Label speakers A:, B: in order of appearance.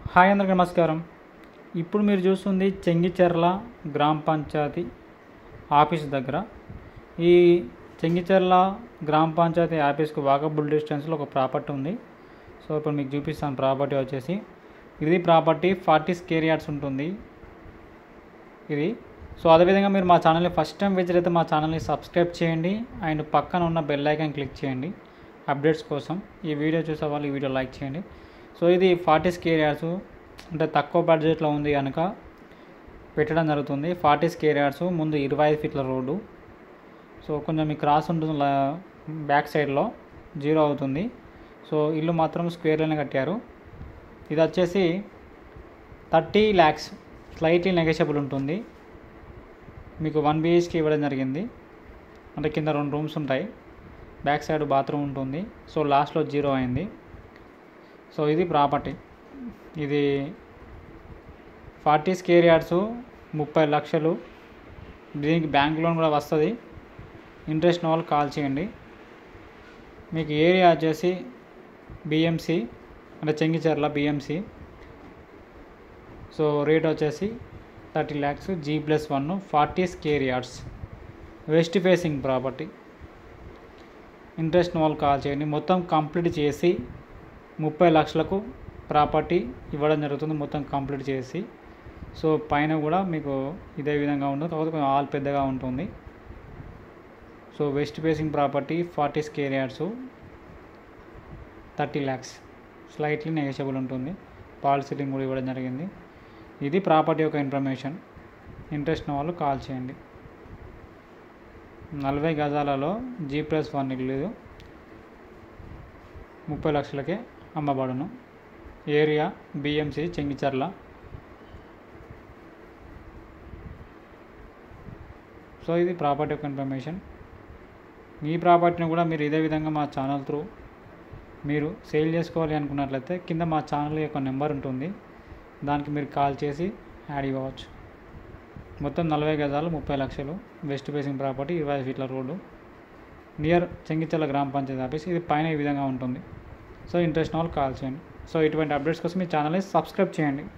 A: hi అందరికీ నమస్కారం ఇప్పుడు మీరు చూస్తుంది చెంగిచెర్ల గ్రామ పంచాయతీ ఆఫీస్ దగ్గర ఈ చెంగిచెర్ల గ్రామ పంచాయతీ ఆఫీస్కి వాకబుల్ డిస్టెన్స్లో ఒక ప్రాపర్టీ ఉంది సో ఇప్పుడు మీకు చూపిస్తాను ప్రాపర్టీ వచ్చేసి ఇది ప్రాపర్టీ ఫార్టీ స్కేర్ యార్డ్స్ ఉంటుంది ఇది సో అదేవిధంగా మీరు మా ఛానల్ని ఫస్ట్ టైం విజిట్ అయితే మా ఛానల్ని సబ్స్క్రైబ్ చేయండి అండ్ పక్కన ఉన్న బెల్ ఐకాన్ క్లిక్ చేయండి అప్డేట్స్ కోసం ఈ వీడియో చూసే వాళ్ళు ఈ వీడియో లైక్ చేయండి సో ఇది ఫార్టీ స్కేర్ యార్డ్స్ అంటే తక్కువ బడ్జెట్లో ఉంది కనుక పెట్టడం జరుగుతుంది ఫార్టీ స్కేర్ యార్డ్స్ ముందు ఇరవై ఐదు ఫీట్ల రోడ్డు సో కొంచెం మీ క్రాస్ ఉంటుంది లా- బ్యాక్ సైడ్లో జీరో అవుతుంది సో ఇల్లు మాత్రం స్క్వేర్లోనే కట్టారు ఇది వచ్చేసి థర్టీ ల్యాక్స్ స్లైట్లీ నెగోషియబుల్ ఉంటుంది మీకు వన్ బిహెచ్కి ఇవ్వడం జరిగింది అంటే కింద రెండు రూమ్స్ ఉంటాయి బ్యాక్ సైడ్ బాత్రూమ్ ఉంటుంది సో లాస్ట్లో జీరో అయింది సో ఇది ప్రాపర్టీ ఇది ఫార్టీ స్కేర్ యార్డ్స్ ముప్పై లక్షలు దీనికి బ్యాంక్ లోన్ కూడా వస్తుంది ఇంట్రెస్ట్ ఉన్న వాళ్ళు కాల్ చేయండి మీకు ఏరియా వచ్చేసి బిఎంసి అంటే చెంగిచెర్ల బిఎంసి సో రేట్ వచ్చేసి thirty lakhs G plus one forty square yards west facing property interest ఉన్న వాళ్ళు కాల్ చేయండి మొత్తం కంప్లీట్ చేసి ముప్పై లక్షలకు ప్రాపర్టీ ఇవ్వడం జరుగుతుంది మొత్తం కంప్లీట్ చేసి సో పైన కూడా మీకు ఇదే విధంగా ఉంటుంది కాకపోతే కొంచెం హాల్ పెద్దగా ఉంటుంది so west facing property forty square yards thirty lakhs slightly negotiable ఉంటుంది పాల్ సీలింగ్ కూడా ఇవ్వడం జరిగింది ఇది ప్రాపర్టీ యొక్క ఇన్ఫర్మేషన్ ఇంట్రెస్ట్ ఉన్న వాళ్ళు కాల్ చేయండి నలభై గజాలలో జీ ప్లస్ వన్ ఇల్లు ముప్పై లక్షలకే అమ్మబడును ఏరియా బిఎంసి చెంగిచర్ల సో ఇది ప్రాపర్టీ యొక్క ఇన్ఫర్మేషన్ మీ ప్రాపర్టీని కూడా మీరు ఇదే విధంగా మా ఛానల్ త్రూ మీరు సేల్ చేసుకోవాలి అనుకున్నట్లయితే కింద మా ఛానల్ యొక్క నెంబర్ ఉంటుంది దానికి మీరు కాల్ చేసి యాడ్ ఇవ్వవచ్చు మొత్తం నలభై గజాలు ముప్పై లక్షలు వెస్ట్ ఫేసింగ్ ప్రాపర్టీ ఇరవై ఐదు ఫీట్ల రోడ్డు నియర్ చెంగిచల్ల గ్రామ పంచాయతీ ఆఫీస్ ఇది పైన ఈ విధంగా ఉంటుంది సో ఇంట్రెస్ట్ ఉన్న వాళ్ళు కాల్ చేయండి సో ఇటువంటి అప్డేట్స్ కోసం మీ ఛానల్ని సబ్స్క్రైబ్ చేయండి